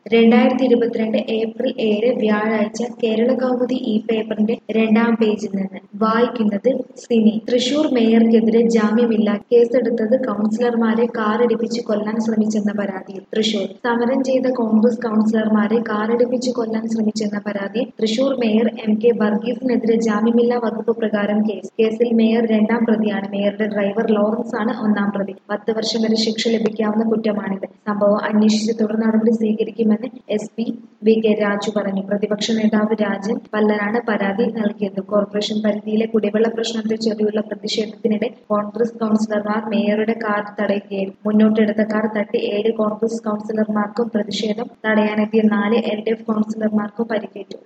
രണ്ടായിരത്തി ഇരുപത്തിരണ്ട് ഏപ്രിൽ ഏഴ് വ്യാഴാഴ്ച കേരള കൗമുദി ഈ പേപ്പറിന്റെ രണ്ടാം പേജിൽ നിന്ന് വായിക്കുന്നത് സിനി തൃശൂർ മേയർക്കെതിരെ ജാമ്യമില്ല കേസെടുത്തത് കൗൺസിലർമാരെ കാറിടിപ്പിച്ച് കൊല്ലാൻ ശ്രമിച്ചെന്ന പരാതിയിൽ തൃശൂർ സമരം ചെയ്ത കോൺഗ്രസ് കൗൺസിലർമാരെ കാറിടിപ്പിച്ച് കൊല്ലാൻ ശ്രമിച്ചെന്ന പരാതിയിൽ തൃശൂർ മേയർ എം കെ വർഗീസിനെതിരെ ജാമ്യമില്ലാ വകുപ്പ് പ്രകാരം കേസ് കേസിൽ മേയർ രണ്ടാം പ്രതിയാണ് മേയറുടെ ഡ്രൈവർ ലോറൻസ് ആണ് ഒന്നാം പ്രതി പത്ത് വർഷം വരെ ശിക്ഷ ലഭിക്കാവുന്ന കുറ്റമാണിത് സംഭവം അന്വേഷിച്ച് തുടർ നടപടി സ്വീകരിക്കുമെന്ന് S P V K Raju പറഞ്ഞു പ്രതിപക്ഷ നേതാവ് രാജൻ പല്ലനാണ് പരാതി നൽകിയത് കോർപ്പറേഷൻ പരിധിയിലെ കുടിവെള്ള പ്രശ്നത്തെ ചൊല്ലിയുള്ള പ്രതിഷേധത്തിനിടെ കോൺഗ്രസ് കൗൺസിലർമാർ മേയറുടെ കാർ തടയുകയായിരുന്നു മുന്നോട്ടെടുത്ത കാർ തട്ടി ഏഴ് കോൺഗ്രസ് കൗൺസിലർമാർക്കും പ്രതിഷേധം തടയാനെത്തിയ നാല് എൽ ഡി എഫ് കൗൺസിലർമാർക്കും പരിക്കേറ്റു